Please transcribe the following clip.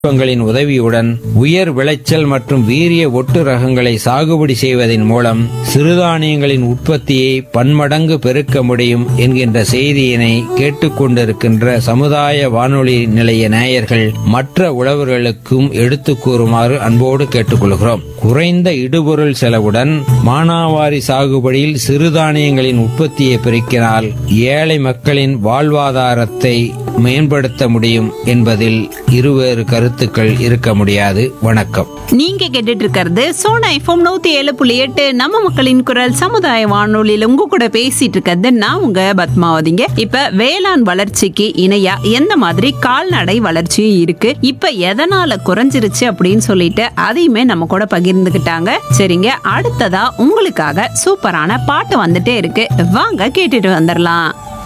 தொழில்நுட்பங்களின் உதவியுடன் உயர் விளைச்சல் மற்றும் வீரிய ஒட்டு ரகங்களை சாகுபடி செய்வதன் மூலம் சிறுதானியங்களின் உற்பத்தியை பன்மடங்கு பெருக்க முடியும் என்கின்ற செய்தியினை கேட்டுக்கொண்டிருக்கின்ற சமுதாய வானொலி நிலைய நேயர்கள் மற்ற உழவர்களுக்கும் எடுத்துக் கூறுமாறு அன்போடு கேட்டுக்கொள்கிறோம் குறைந்த இடுபொருள் செலவுடன் மானாவாரி சாகுபடியில் சிறுதானியங்களின் உற்பத்தியை பெருக்கினால் ஏழை மக்களின் வாழ்வாதாரத்தை மேம்படுத்த முடியும் என்பதில் இருவேறு கருத்துக்கள் இருக்க முடியாது வணக்கம் நீங்க கேட்டுட்டு இருக்கிறது சோனா எஃப்எம் நூத்தி ஏழு புள்ளி எட்டு நம்ம மக்களின் குரல் சமுதாய வானொலியில உங்க கூட பேசிட்டு இருக்கிறது நான் உங்க பத்மாவதிங்க இப்ப வேளாண் வளர்ச்சிக்கு இணையா எந்த மாதிரி கால்நடை வளர்ச்சியும் இருக்கு இப்ப எதனால குறைஞ்சிருச்சு அப்படின்னு சொல்லிட்டு அதையுமே நம்ம கூட பகிர்ந்துகிட்டாங்க சரிங்க அடுத்ததா உங்களுக்காக சூப்பரான பாட்டு வந்துட்டே இருக்கு வாங்க கேட்டுட்டு வந்துடலாம்